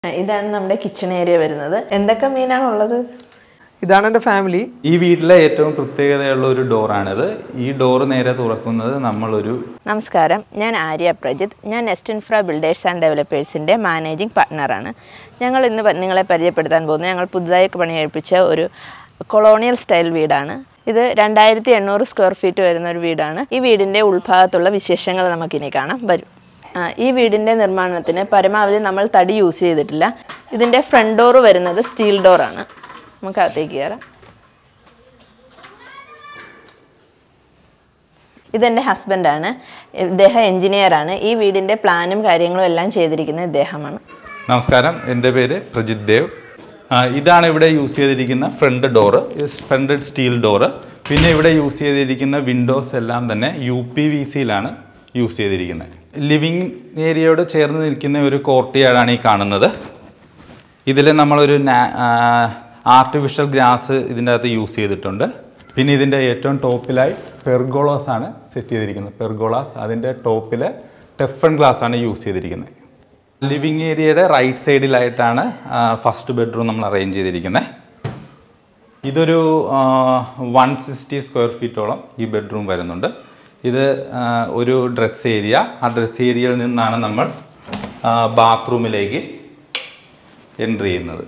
ഇതാണ് നമ്മുടെ kitchen area വരുന്നത് എന്തൊക്കെ മീനാണ് ഉള്ളത് ഇതാണ് എൻ്റെ ഫാമിലി ഈ വീട്ടിലെ ഏറ്റവും പ്രത്യേകതയുള്ള ഒരു ഡോറാണിത് ഈ ഡോർ നേരെ തുറക്കുന്നത് നമ്മളൊരു നമസ്കാരം ഞാൻ ആര്യ പ്രജിത്ത് ഞാൻ നെസ്റ്റ് ഇൻഫ്ര ബിൽഡേഴ്സ് ആൻഡ് ഡെവലപ്പേഴ്സിൻ്റെ മാനേജിംഗ് പാർട്ട്ണറാണ് ഞങ്ങൾ ഇന്ന് പ- നിങ്ങളെ പരിചയപ്പെടുത്താൻ പോകുന്നത് ഞങ്ങൾ പുതുതായി പണികഴിപ്പിച്ച ഒരു കൊളോണിയൽ സ്റ്റൈൽ വീടാണ് ഇത് രണ്ടായിരത്തി എണ്ണൂറ് സ്ക്വയർ ഫീറ്റ് വരുന്ന ഒരു വീടാണ് ഈ വീടിൻ്റെ ഉൾഭാഗത്തുള്ള വിശേഷങ്ങൾ നമുക്കിനി കാണാം വരും ആ, ഈ വീടിൻ്റെ നിർമ്മാണത്തിന് പരമാവധി നമ്മൾ തടി യൂസ് ചെയ്തിട്ടില്ല ഇതിൻ്റെ ഫ്രണ്ട് ഡോറ് വരുന്നത് സ്റ്റീൽ ഡോറാണ് നമുക്ക് അകത്തേക്ക് കയറാം ഇതെൻ്റെ ഹസ്ബൻഡാണ് ഇദ്ദേഹം എഞ്ചിനീയറാണ് ഈ വീടിൻ്റെ പ്ലാനും കാര്യങ്ങളും എല്ലാം ചെയ്തിരിക്കുന്നത് ഇദ്ദേഹമാണ് നമസ്കാരം എൻ്റെ പേര് പ്രജിത് ദേവ് ആ, ഇതാണ് ഇവിടെ യൂസ് ചെയ്തിരിക്കുന്ന front door front steel door പിന്നെ ഇവിടെ യൂസ് ചെയ്തിരിക്കുന്ന വിൻഡോസ് എല്ലാം തന്നെ യു പി വി സിയിലാണ് യൂസ് ചെയ്തിരിക്കുന്നത് ലിവിങ് ഏരിയയോട് ചേർന്ന് നിൽക്കുന്ന ഒരു കോർട്ടിയാടാണ് ഈ കാണുന്നത് ഇതിൽ നമ്മളൊരു ആർട്ടിഫിഷ്യൽ ഗ്രാസ് ഇതിൻ്റെ അകത്ത് യൂസ് ചെയ്തിട്ടുണ്ട് പിന്നെ ഇതിൻ്റെ ഏറ്റവും ടോപ്പിലായി പെർഗോളാസ് ആണ് സെറ്റ് ചെയ്തിരിക്കുന്നത് പെർഗോളാസ് അതിൻ്റെ ടോപ്പിൽ ടെഫൺ ഗ്ലാസ് ആണ് യൂസ് ചെയ്തിരിക്കുന്നത് ലിവിങ് ഏരിയയുടെ റൈറ്റ് സൈഡിലായിട്ടാണ് ഫസ്റ്റ് ബെഡ്റൂം നമ്മൾ അറേഞ്ച് ചെയ്തിരിക്കുന്നത് ഇതൊരു വൺ സിക്സ്റ്റി സ്ക്വയർ ഫീറ്റോളം ഈ ബെഡ്റൂം വരുന്നുണ്ട് ഇത് ആ, ഒരു ഡ്രസ് ഏരിയ ആ ഡ്രസ് ഏരിയയിൽ നിന്നാണ് നമ്മൾ ബാത്റൂമിലേക്ക് എൻട്രി ചെയ്യുന്നത്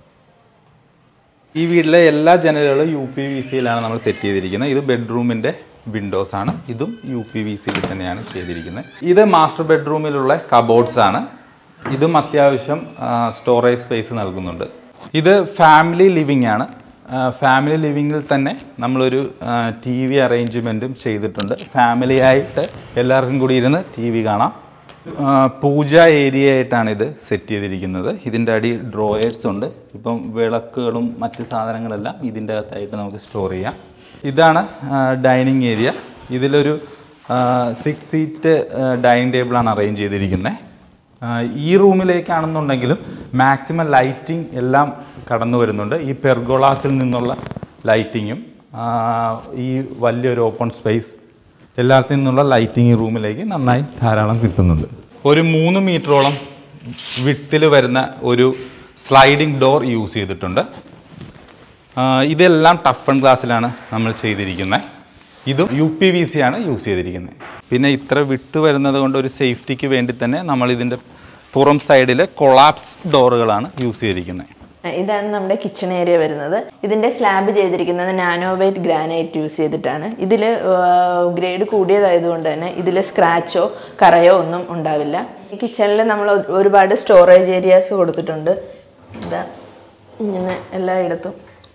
ഈ വീട്ടിലെ എല്ലാ ജനലുകളും യു പി വി സിയിലാണ് നമ്മൾ സെറ്റ് ചെയ്തിരിക്കുന്നത് ഇത് ബെഡ്റൂമിൻ്റെ വിൻഡോസ് ആണ് ഇതും യു പി വി സിയിൽ തന്നെയാണ് ചെയ്തിരിക്കുന്നത് ഇത് മാസ്റ്റർ ബെഡ്റൂമിലുള്ള കബോർഡ്സ് ആണ് ഇതും അത്യാവശ്യം സ്റ്റോറേജ് സ്പേസ് നൽകുന്നുണ്ട് ഇത് ഫാമിലി ലിവിംഗ് ആണ് ഫാമിലി ലിവിങ്ങിൽ തന്നെ നമ്മളൊരു ടി വി അറേഞ്ച്മെൻറ്റും ചെയ്തിട്ടുണ്ട് ഫാമിലി ആയിട്ട് എല്ലാവർക്കും കൂടി ഇരുന്ന് ടി വി കാണാം ആ, പൂജ ഏരിയ ആയിട്ടാണ് ഇത് സെറ്റ് ചെയ്തിരിക്കുന്നത് ഇതിൻ്റെ അടി ഡ്രോയേഴ്സ് ഉണ്ട് ഇപ്പം വിളക്കുകളും മറ്റ് സാധനങ്ങളെല്ലാം ഇതിൻ്റെ അകത്തായിട്ട് നമുക്ക് സ്റ്റോർ ചെയ്യാം ഇതാണ് ഡൈനിങ് ഏരിയ ഇതിലൊരു സിക്സ് സീറ്റ് ഡൈനിങ് ടേബിളാണ് അറേഞ്ച് ചെയ്തിരിക്കുന്നത് ഈ റൂമിലേക്കാണെന്നുണ്ടെങ്കിലും മാക്സിമം ലൈറ്റിംഗ് എല്ലാം കടന്നു വരുന്നുണ്ട് ഈ പെർഗോളാസിൽ നിന്നുള്ള ലൈറ്റിങ്ങും ഈ വലിയൊരു ഓപ്പൺ സ്പേസ് എല്ലാത്തിൽ നിന്നുള്ള ലൈറ്റിംഗ് ഈ റൂമിലേക്ക് നന്നായി ധാരാളം കിട്ടുന്നുണ്ട് ഒരു മൂന്ന് മീറ്ററോളം വിട്ടിൽ വരുന്ന ഒരു സ്ലൈഡിംഗ് ഡോർ യൂസ് ചെയ്തിട്ടുണ്ട് ആ, ഇതെല്ലാം ടഫ് ആൻഡ് ഗ്ലാസ്സിലാണ് നമ്മൾ ചെയ്തിരിക്കുന്നത് ഇതും യു പി വി സി ആണ് യൂസ് ചെയ്തിരിക്കുന്നത് പിന്നെ ഇത്ര വിട്ട് വരുന്നത് കൊണ്ട് ഒരു സേഫ്റ്റിക്ക് വേണ്ടി തന്നെ നമ്മൾ ഇതിൻ്റെ പുറം സൈഡിൽ കൊളാപ്സ് ഡോറുകളാണ് യൂസ് ചെയ്തിരിക്കുന്നത് ഇതാണ് നമ്മുടെ കിച്ചൺ ഏരിയ വരുന്നത് ഇതിൻ്റെ സ്ലാബ് ചെയ്തിരിക്കുന്നത് നാനോവൈറ്റ് ഗ്രാനൈറ്റ് യൂസ് ചെയ്തിട്ടാണ് ഇതിൽ ഗ്രേഡ് കൂടിയതായതുകൊണ്ട് തന്നെ ഇതിൽ സ്ക്രാച്ചോ കറയോ ഒന്നും ഉണ്ടാവില്ല ഈ കിച്ചണിൽ നമ്മൾ ഒരു- ഒരുപാട് സ്റ്റോറേജ് ഏരിയാസ് കൊടുത്തിട്ടുണ്ട് ഇതാ ഇങ്ങനെ എല്ലായിടത്തും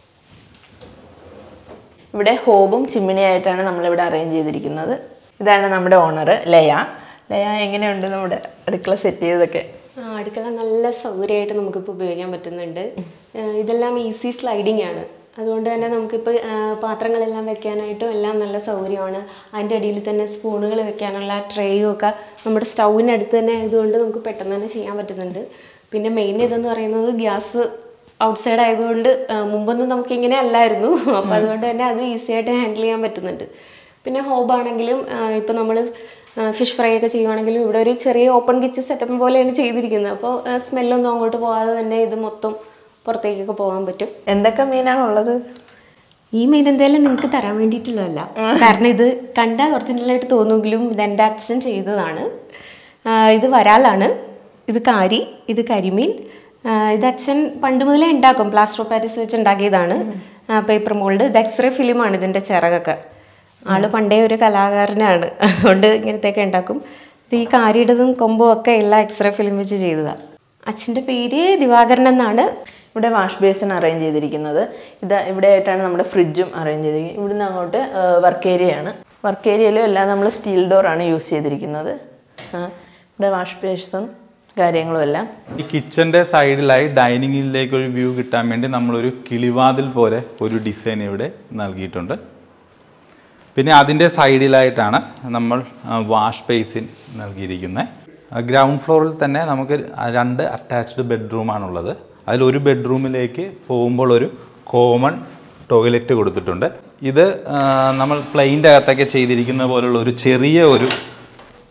ഇവിടെ ഹോബും ചിമ്മിണിയായിട്ടാണ് നമ്മളിവിടെ അറേഞ്ച് ചെയ്തിരിക്കുന്നത് ഇതാണ് നമ്മുടെ ഓണർ ലയ ലയ എങ്ങനെയുണ്ട് നമ്മുടെ അടുക്കള സെറ്റ് ചെയ്തൊക്കെ ആ, അടുക്കള നല്ല സൗകര്യമായിട്ട് നമുക്കിപ്പോൾ ഉപയോഗിക്കാൻ പറ്റുന്നുണ്ട് ഏഹ് ഇതെല്ലാം ഈസി സ്ലൈഡിങ് ആണ് അതുകൊണ്ട് തന്നെ നമുക്കിപ്പോൾ ഏഹ് പാത്രങ്ങളെല്ലാം വെക്കാനായിട്ടും എല്ലാം നല്ല സൗകര്യമാണ് അതിൻ്റെ അടിയിൽ തന്നെ സ്പൂണുകൾ വെക്കാനുള്ള ട്രേയും ഒക്കെ നമ്മുടെ സ്റ്റൗവിനടുത്ത് തന്നെ ആയതുകൊണ്ട് നമുക്ക് പെട്ടെന്ന് തന്നെ ചെയ്യാൻ പറ്റുന്നുണ്ട് പിന്നെ മെയിൻ ഇതെന്ന് പറയുന്നത് ഗ്യാസ് ഔട്ട്സൈഡ് ആയതുകൊണ്ട് ഏഹ് മുമ്പൊന്നും നമുക്ക് ഇങ്ങനെ അല്ലായിരുന്നു അപ്പോൾ അതുകൊണ്ട് തന്നെ അത് ഈസി ആയിട്ട് ഹാൻഡിൽ ചെയ്യാൻ പറ്റുന്നുണ്ട് പിന്നെ ഹോബാണെങ്കിലും ഇപ്പം നമ്മൾ ഫിഷ് ഫ്രൈ ഒക്കെ ചെയ്യുവാണെങ്കിലും ഇവിടെ ഒരു ചെറിയ ഓപ്പൺ കിച്ചൺ സെറ്റപ്പ് പോലെയാണ് ചെയ്തിരിക്കുന്നത് അപ്പോൾ സ്മെല്ലൊന്നും അങ്ങോട്ട് പോകാതെ തന്നെ ഇത് മൊത്തം പുറത്തേക്കൊക്കെ പോകാൻ പറ്റും എന്തൊക്കെ മീനാണ് ഉള്ളത് ഈ മീൻ എന്തായാലും നിങ്ങൾക്ക് തരാൻ വേണ്ടിയിട്ടുള്ളതല്ല കാരണം ഇത് കണ്ടാൽ ഒറിജിനലായിട്ട് തോന്നുമെങ്കിലും ഇത് എൻ്റെ അച്ഛൻ ചെയ്തതാണ് ആ, ഇത് വരാലാണ് ഇത് കാരി ഇത് കരിമീൻ ആ, ഇത് അച്ഛൻ പണ്ട് മുതലേ ഉണ്ടാക്കും പ്ലാസ്റ്റർ ഓഫ് പാരീസ് വെച്ച് ഉണ്ടാക്കിയതാണ് പേപ്പർ മോൾഡ് ഇത് എക്സ്റേ ഫിലിമാണ് ഇതിൻ്റെ ചിറകൊക്കെ ആള് പണ്ടേ ഒരു കലാകാരനാണ് അതുകൊണ്ട് ഇങ്ങനത്തെയൊക്കെ ഉണ്ടാക്കും ഇത് ഈ കാരിയുടേതും കൊമ്പും ഒക്കെ എല്ലാം എക്സ്റേ ഫിലിം വെച്ച് ചെയ്തതാണ് അച്ഛൻ്റെ പേര് ദിവാകരൻ എന്നാണ് ഇവിടെ വാഷ് ബേസിൻ അറേഞ്ച് ചെയ്തിരിക്കുന്നത് ഇത് ഇവിടെ ആയിട്ടാണ് നമ്മുടെ ഫ്രിഡ്ജും അറേഞ്ച് ചെയ്തിരിക്കുന്നത് ഇവിടുന്ന് അങ്ങോട്ട് വർക്ക് ഏരിയ ആണ് വർക്ക് ഏരിയയിലും എല്ലാം നമ്മൾ സ്റ്റീൽ ഡോറാണ് യൂസ് ചെയ്തിരിക്കുന്നത് ആ, ഇവിടെ വാഷ് ബേസും കാര്യങ്ങളും എല്ലാം ഈ കിച്ചൻ്റെ സൈഡിലായി ഡൈനിങ്ങിലേക്ക് ഒരു വ്യൂ കിട്ടാൻ വേണ്ടി നമ്മളൊരു കിളിവാതിൽ പോലെ ഒരു ഡിസൈൻ ഇവിടെ നൽകിയിട്ടുണ്ട് പിന്നെ അതിൻ്റെ സൈഡിലായിട്ടാണ് നമ്മൾ വാഷ് ബേസിൻ നൽകിയിരിക്കുന്നത് ഗ്രൗണ്ട് ഫ്ലോറിൽ തന്നെ നമുക്ക് രണ്ട് അറ്റാച്ച്ഡ് ബെഡ്റൂമാണുള്ളത് അതിലൊരു ബെഡ്റൂമിലേക്ക് പോകുമ്പോൾ ഒരു കോമൺ ടോയ്ലറ്റ് കൊടുത്തിട്ടുണ്ട് ഇത് ആ, നമ്മൾ പ്ലെയിൻ്റെ അകത്തൊക്കെ ചെയ്തിരിക്കുന്ന പോലുള്ള ഒരു ചെറിയ ഒരു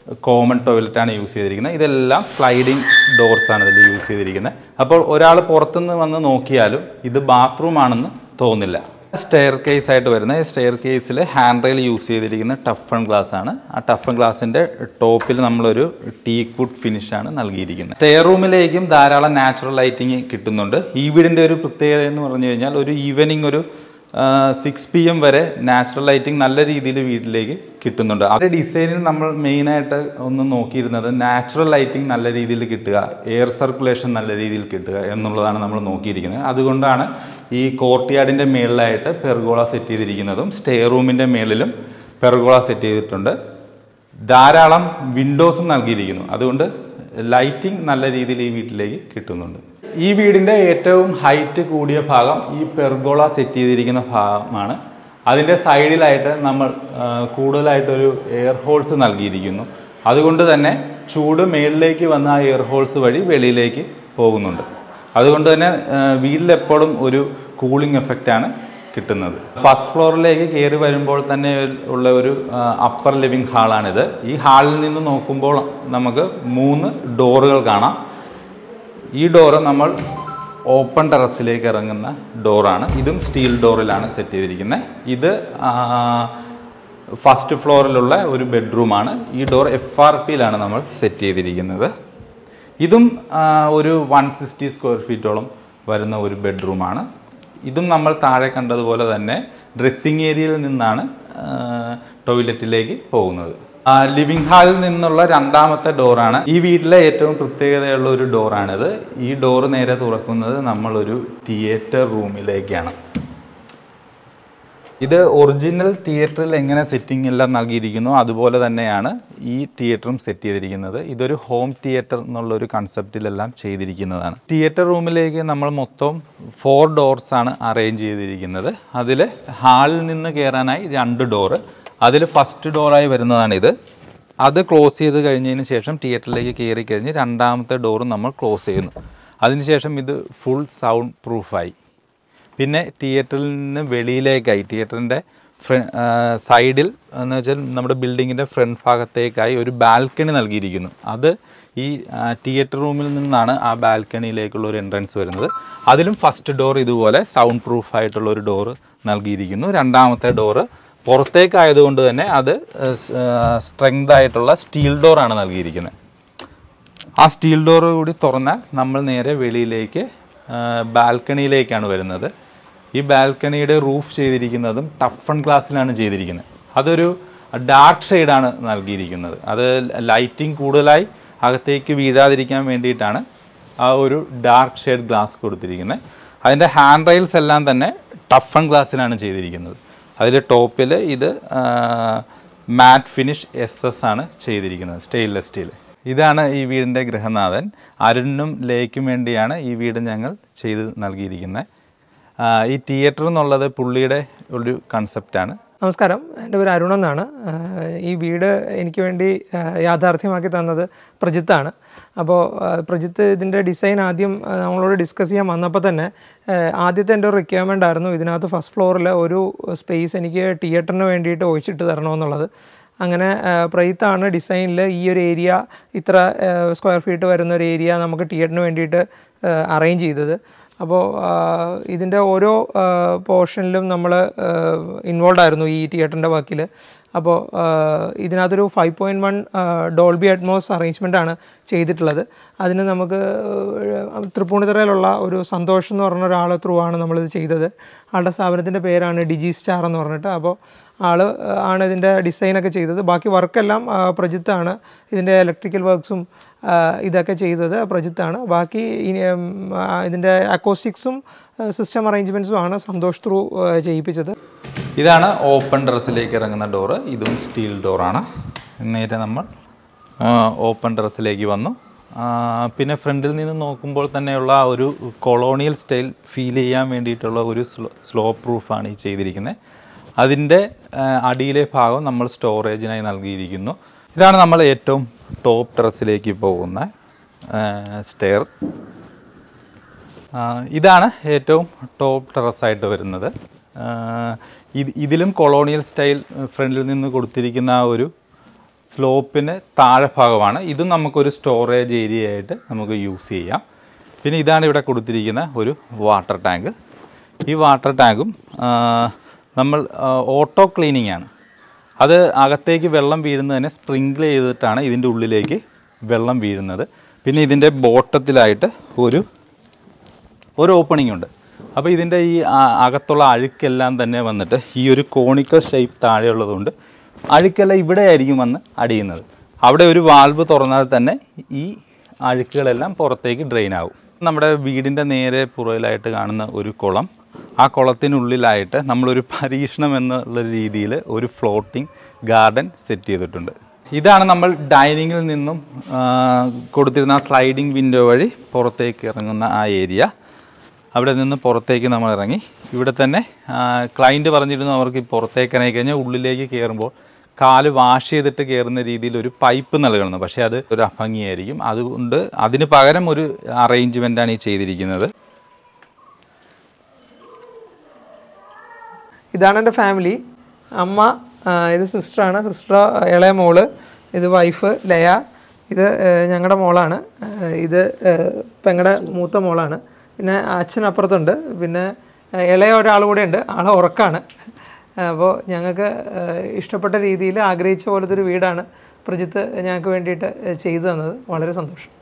കോമൺ ടോയ്ലറ്റാണ് യൂസ് ചെയ്തിരിക്കുന്നത് ഇതെല്ലാം സ്ലൈഡിങ് ഡോർസ് ആണ് ഇതിൽ യൂസ് ചെയ്തിരിക്കുന്നത് അപ്പോൾ ഒരാൾ പുറത്തുനിന്ന് വന്ന് നോക്കിയാലും ഇത് ബാത്റൂം ആണെന്ന് തോന്നില്ല സ്റ്റെയർ കേസ് ആയിട്ട് വരുന്ന സ്റ്റെയർ കേസിൽ ഹാൻഡ് റെയിൽ യൂസ് ചെയ്തിരിക്കുന്ന ടഫൺ ഗ്ലാസ് ആണ് ആ ടഫൺ ഗ്ലാസിൻ്റെ ടോപ്പിൽ നമ്മളൊരു ടീക്ക് വുഡ് ഫിനിഷാണ് നൽകിയിരിക്കുന്നത് സ്റ്റെയർ റൂമിലേക്കും ധാരാളം നാച്ചുറൽ ലൈറ്റിംഗ് കിട്ടുന്നുണ്ട് ഈ വീടിൻ്റെ ഒരു പ്രത്യേകത എന്ന് പറഞ്ഞു കഴിഞ്ഞാൽ ഒരു ഈവനിങ് ഒരു സിക്സ് പി എം വരെ നാച്ചുറൽ ലൈറ്റിംഗ് നല്ല രീതിയിൽ വീട്ടിലേക്ക് കിട്ടുന്നുണ്ട് അതിൻ്റെ ഡിസൈനിൽ നമ്മൾ മെയിനായിട്ട് ഒന്ന് നോക്കിയിരുന്നത് നാച്ചുറൽ ലൈറ്റിംഗ് നല്ല രീതിയിൽ കിട്ടുക എയർ സർക്കുലേഷൻ നല്ല രീതിയിൽ കിട്ടുക എന്നുള്ളതാണ് നമ്മൾ നോക്കിയിരിക്കുന്നത് അതുകൊണ്ടാണ് ഈ കോർട്ട്യാർഡിൻ്റെ മേളിലായിട്ട് പെർഗോള സെറ്റ് ചെയ്തിരിക്കുന്നതും സ്റ്റേ റൂമിൻ്റെ മേളിലും പെർഗോള സെറ്റ് ചെയ്തിട്ടുണ്ട് ധാരാളം വിൻഡോസും നൽകിയിരിക്കുന്നു അതുകൊണ്ട് ലൈറ്റിംഗ് നല്ല രീതിയിൽ ഈ വീട്ടിലേക്ക് കിട്ടുന്നുണ്ട് ഈ വീടിൻ്റെ ഏറ്റവും ഹൈറ്റ് കൂടിയ ഭാഗം ഈ പെർഗോള സെറ്റ് ചെയ്തിരിക്കുന്ന ഭാഗമാണ് അതിൻ്റെ സൈഡിലായിട്ട് നമ്മൾ ആ, കൂടുതലായിട്ടൊരു എയർ ഹോൾസ് നൽകിയിരിക്കുന്നു അതുകൊണ്ട് തന്നെ ചൂട് മേളിലേക്ക് വന്ന ആ എയർ ഹോൾസ് വഴി വെളിയിലേക്ക് പോകുന്നുണ്ട് അതുകൊണ്ട് തന്നെ ആ, വീട്ടിലെപ്പോഴും ഒരു കൂളിംഗ് എഫക്റ്റാണ് കിട്ടുന്നത് ഫസ്റ്റ് ഫ്ലോറിലേക്ക് കയറി വരുമ്പോൾ തന്നെ ഉള്ള ഒരു അപ്പർ ലിവിങ് ഹാളാണിത് ഈ ഹാളിൽ നിന്ന് നോക്കുമ്പോൾ നമുക്ക് മൂന്ന് ഡോറുകൾ കാണാം ഈ ഡോറ് നമ്മൾ ഓപ്പൺ ടെറസിലേക്ക് ഇറങ്ങുന്ന ഡോറാണ് ഇതും സ്റ്റീൽ ഡോറിലാണ് സെറ്റ് ചെയ്തിരിക്കുന്നത് ഇത് ഫസ്റ്റ് ഫ്ലോറിലുള്ള ഒരു ബെഡ്റൂമാണ് ഈ ഡോർ എഫ് ആർ പിയിലാണ് നമ്മൾ സെറ്റ് ചെയ്തിരിക്കുന്നത് ഇതും ആ, ഒരു വൺ സിക്സ്റ്റി സ്ക്വയർ ഫീറ്റോളം വരുന്ന ഒരു ബെഡ്റൂമാണ് ഇതും നമ്മൾ താഴെ കണ്ടതുപോലെ തന്നെ ഡ്രസ്സിങ് ഏരിയയിൽ നിന്നാണ് ആ, ടോയ്ലറ്റിലേക്ക് പോകുന്നത് ആ, ലിവിംഗ് ഹാളിൽ നിന്നുള്ള രണ്ടാമത്തെ ഡോറാണ് ഈ വീട്ടിലെ ഏറ്റവും പ്രത്യേകതയുള്ള ഒരു ഡോറാണിത് ഈ ഡോറ് നേരെ തുറക്കുന്നത് നമ്മളൊരു തിയേറ്റർ റൂമിലേക്കാണ് ഇത് ഒറിജിനൽ തിയേറ്ററിൽ എങ്ങനെ സെറ്റിംഗ് എല്ലാം നൽകിയിരിക്കുന്നു അതുപോലെ തന്നെയാണ് ഈ തിയേറ്ററും സെറ്റ് ചെയ്തിരിക്കുന്നത് ഇതൊരു ഹോം തിയേറ്റർ എന്നുള്ള ഒരു കൺസെപ്റ്റിലെല്ലാം ചെയ്തിരിക്കുന്നതാണ് തിയേറ്റർ റൂമിലേക്ക് നമ്മൾ മൊത്തം ഫോർ ഡോർസ് ആണ് അറേഞ്ച് ചെയ്തിരിക്കുന്നത് അതിൽ ഹാളിൽ നിന്ന് കയറാനായി രണ്ട് ഡോറ് അതിൽ ഫസ്റ്റ് ഡോറായി വരുന്നതാണിത് അത് ക്ലോസ് ചെയ്ത് കഴിഞ്ഞതിന് ശേഷം തിയേറ്ററിലേക്ക് കയറി കഴിഞ്ഞ് രണ്ടാമത്തെ ഡോറ് നമ്മൾ ക്ലോസ് ചെയ്യുന്നു അതിനുശേഷം ഇത് ഫുൾ സൗണ്ട് പ്രൂഫായി പിന്നെ തിയേറ്ററിൽ നിന്ന് വെളിയിലേക്കായി തിയേറ്ററിൻ്റെ ഫ്ര സൈഡിൽ എന്ന് വെച്ചാൽ നമ്മുടെ ബിൽഡിങ്ങിൻ്റെ ഫ്രണ്ട് ഭാഗത്തേക്കായി ഒരു ബാൽക്കണി നൽകിയിരിക്കുന്നു അത് ഈ തിയേറ്റർ റൂമിൽ നിന്നാണ് ആ ബാൽക്കണിയിലേക്കുള്ള ഒരു എൻട്രൻസ് വരുന്നത് അതിലും ഫസ്റ്റ് ഡോർ ഇതുപോലെ സൗണ്ട് പ്രൂഫ് ആയിട്ടുള്ള ഒരു ഡോറ് നൽകിയിരിക്കുന്നു രണ്ടാമത്തെ ഡോറ് പുറത്തേക്കായതുകൊണ്ട് തന്നെ അത് സ്ട്രെങ്ത് ആയിട്ടുള്ള സ്റ്റീൽ ഡോറാണ് നൽകിയിരിക്കുന്നത് ആ സ്റ്റീൽ ഡോർ കൂടി തുറന്നാൽ നമ്മൾ നേരെ വെളിയിലേക്ക് ആ, ബാൽക്കണിയിലേക്കാണ് വരുന്നത് ഈ ബാൽക്കണിയുടെ റൂഫ് ചെയ്തിരിക്കുന്നതും ടഫൺ ഗ്ലാസ്സിലാണ് ചെയ്തിരിക്കുന്നത് അതൊരു ഡാർക്ക് ഷെയ്ഡാണ് നൽകിയിരിക്കുന്നത് അത് ലൈറ്റിംഗ് കൂടുതലായി അകത്തേക്ക് വീഴാതിരിക്കാൻ വേണ്ടിയിട്ടാണ് ആ ഒരു ഡാർക്ക് ഷെയ്ഡ് ഗ്ലാസ് കൊടുത്തിരിക്കുന്നത് അതിൻ്റെ ഹാൻഡ് റെയിൽസ് എല്ലാം തന്നെ ടഫൺ ഗ്ലാസ്സിലാണ് ചെയ്തിരിക്കുന്നത് അതിൽ ടോപ്പിൽ ഇത് മാറ്റ് ഫിനിഷ് എസ് എസ് ആണ് ചെയ്തിരിക്കുന്നത് സ്റ്റെയിൻലെസ് സ്റ്റീൽ ഇതാണ് ഈ വീടിൻ്റെ ഗൃഹനാഥൻ അരുണിനും ലേക്കും വേണ്ടിയാണ് ഈ വീട് ഞങ്ങൾ ചെയ്ത് നൽകിയിരിക്കുന്നത് ആ, ഈ തിയേറ്റർ എന്നുള്ളത് പുള്ളിയുടെ ഒരു കൺസെപ്റ്റാണ് നമസ്കാരം എൻ്റെ പേര് അരുൺ എന്നാണ് ആഹ് ഈ വീട് എനിക്ക് വേണ്ടി ആഹ് യാഥാർത്ഥ്യമാക്കി തന്നത് പ്രജിത്താണ് അപ്പോൾ ആഹ് പ്രജിത്ത് ഇതിൻ്റെ ഡിസൈൻ ആദ്യം ആഹ് നമ്മളോട് ഡിസ്കസ് ചെയ്യാൻ വന്നപ്പോൾ തന്നെ ആഹ് ആദ്യത്തെ എൻ്റെ ഒരു റിക്വയർമെൻ്റ് ആയിരുന്നു ഇതിനകത്ത് ഫസ്റ്റ് ഫ്ലോറിൽ ഒരു സ്പേസ് എനിക്ക് തിയേറ്ററിന് വേണ്ടിയിട്ട് ഒഴിച്ചിട്ട് തരണമെന്നുള്ളത് അങ്ങനെ ആഹ് പ്രജിത്താണ് ഡിസൈനിൽ ഈ ഒരു ഏരിയ ഇത്ര സ്ക്വയർ ഫീറ്റ് വരുന്ന ഒരു ഏരിയ നമുക്ക് തിയേറ്ററിന് വേണ്ടിയിട്ട് അറേഞ്ച് ചെയ്തത് അപ്പോൾ ഇതിൻ്റെ ഓരോ പോർഷനിലും നമ്മൾ ഇൻവോൾവ് ആയിരുന്നു ഈ തിയേറ്ററിൻ്റെ വർക്കിൽ അപ്പോൾ ഇതിനകത്തൊരു five point one Dolby Atmos arrangement ആണ് ചെയ്തിട്ടുള്ളത് അതിന് നമുക്ക് ഏഹ്, തൃപ്പൂണിത്തുറയിലുള്ള ഒരു സന്തോഷ് എന്ന് പറഞ്ഞ ഒരാൾ ത്രൂ ആണ് നമ്മളിത് ചെയ്തത് ആളുടെ സ്ഥാപനത്തിൻ്റെ പേരാണ് ഡിജി സ്റ്റാർ എന്ന് പറഞ്ഞിട്ട് അപ്പോൾ ആൾ ആണ് ഇതിൻ്റെ ഡിസൈനൊക്കെ ചെയ്തത് ബാക്കി വർക്കെല്ലാം ആ, പ്രജിത്താണ് ഇതിൻ്റെ ഇലക്ട്രിക്കൽ വർക്ക്സും ഇതൊക്കെ ചെയ്തത് പ്രജിത്താണ് ബാക്കി ഇനി, ഉം, ആ, ഇതിൻ്റെ അക്കോസ്റ്റിക്സും സിസ്റ്റം അറേഞ്ച്മെൻറ്റ്സും ആണ് സന്തോഷ് ത്രൂ ചെയ്യിപ്പിച്ചത് ഇതാണ് ഓപ്പൺ ടെറസിലേക്ക് ഇറങ്ങുന്ന ഡോറ് ഇതും സ്റ്റീൽ ഡോറാണ് നേരെ നമ്മൾ ഓപ്പൺ ടെറസിലേക്ക് വന്നു ആ, പിന്നെ ഫ്രണ്ടിൽ നിന്ന് നോക്കുമ്പോൾ തന്നെയുള്ള ആ ഒരു കൊളോണിയൽ സ്റ്റൈൽ ഫീൽ ചെയ്യാൻ വേണ്ടിയിട്ടുള്ള ഒരു സ്ലോ സ്ലോ പ്രൂഫാണ് ഈ ചെയ്തിരിക്കുന്നത് അതിൻ്റെ ആ, അടിയിലെ ഭാഗം നമ്മൾ സ്റ്റോറേജിനായി നൽകിയിരിക്കുന്നു ഇതാണ് നമ്മൾ ഏറ്റവും ടോപ്പ് ടെറസിലേക്ക് പോകുന്ന സ്റ്റെയർ ആ, ഇതാണ് ഏറ്റവും ടോപ്പ് ടെറസായിട്ട് വരുന്നത് ആ, ഇത് ഇതിലും കൊളോണിയൽ സ്റ്റൈൽ ഫ്രണ്ടിൽ നിന്ന് കൊടുത്തിരിക്കുന്ന ആ ഒരു സ്ലോപ്പിന് താഴെ ഭാഗമാണ് ഇതും നമുക്കൊരു സ്റ്റോറേജ് ഏരിയ ആയിട്ട് നമുക്ക് യൂസ് ചെയ്യാം പിന്നെ ഇതാണ് ഇവിടെ കൊടുത്തിരിക്കുന്ന ഒരു വാട്ടർ ടാങ്ക് ഈ വാട്ടർ ടാങ്കും ആ, നമ്മൾ ഓട്ടോ ക്ലീനിങ് ആണ് അത് അകത്തേക്ക് വെള്ളം വീഴുന്നത് തന്നെ സ്പ്രിങ്കിൾ ചെയ്തിട്ടാണ് ഇതിൻ്റെ ഉള്ളിലേക്ക് വെള്ളം വീഴുന്നത് പിന്നെ ഇതിൻ്റെ ബോട്ടത്തിലായിട്ട് ഒരു ഒരു ഓപ്പണിംഗ് ഉണ്ട് അപ്പോൾ ഇതിൻ്റെ ഈ ആ- അകത്തുള്ള അഴുക്കെല്ലാം തന്നെ വന്നിട്ട് ഈ ഒരു കോണിക്കൽ ഷേപ്പ് താഴെയുള്ളതുകൊണ്ട് അഴുക്കെല്ലാം ഇവിടെ ആയിരിക്കും വന്ന് അടിയുന്നത് അവിടെ ഒരു വാൽവ് തുറന്നാൽ തന്നെ ഈ അഴുക്കുകളെല്ലാം പുറത്തേക്ക് ഡ്രെയിൻ ആവും നമ്മുടെ വീടിൻ്റെ നേരെ പുറകിലായിട്ട് കാണുന്ന ഒരു കുളം ആ കുളത്തിനുള്ളിലായിട്ട് നമ്മളൊരു പരീക്ഷണം എന്നുള്ള രീതിയിൽ ഒരു ഫ്ലോട്ടിംഗ് ഗാർഡൻ സെറ്റ് ചെയ്തിട്ടുണ്ട് ഇതാണ് നമ്മൾ ഡൈനിങ്ങിൽ നിന്നും ആ, കൊടുത്തിരുന്ന ആ സ്ലൈഡിംഗ് വിൻഡോ വഴി പുറത്തേക്ക് ഇറങ്ങുന്ന ആ ഏരിയ അവിടെ നിന്ന് പുറത്തേക്ക് നമ്മൾ ഇറങ്ങി ഇവിടെ തന്നെ ക്ലൈൻറ്റ് പറഞ്ഞിരുന്നു അവർക്ക് ഈ പുറത്തേക്ക് ഇറങ്ങി കഴിഞ്ഞാൽ ഉള്ളിലേക്ക് കയറുമ്പോൾ കാല് വാഷ് ചെയ്തിട്ട് കയറുന്ന രീതിയിൽ ഒരു പൈപ്പ് നൽകണം പക്ഷേ അത് ഒരു അഭംഗിയായിരിക്കും അതുകൊണ്ട് അതിന് പകരം ഒരു അറേഞ്ച്മെൻ്റാണ് ഈ ചെയ്തിരിക്കുന്നത് ഇതാണ് എൻ്റെ ഫാമിലി അമ്മ ആ, ഇത് സിസ്റ്ററാണ് സിസ്റ്റർ ഇളയ മോള് ഇത് വൈഫ് ലയ ഇത് ഞങ്ങളുടെ മോളാണ് ആ, ഇത് പെങ്ങളുടെ മൂത്ത മോളാണ് പിന്നെ അച്ഛൻ അപ്പുറത്തുണ്ട് പിന്നെ ആ, ഇളയ ഒരാൾ കൂടെ ഉണ്ട് ആൾ ഉറക്കാണ് അപ്പോൾ ഞങ്ങൾക്ക് ആ, ഇഷ്ടപ്പെട്ട രീതിയിൽ ആഗ്രഹിച്ച പോലത്തെ ഒരു വീടാണ് പ്രജിത്ത് ഞങ്ങൾക്ക് വേണ്ടിയിട്ട് ചെയ്തു തന്നത് വളരെ സന്തോഷം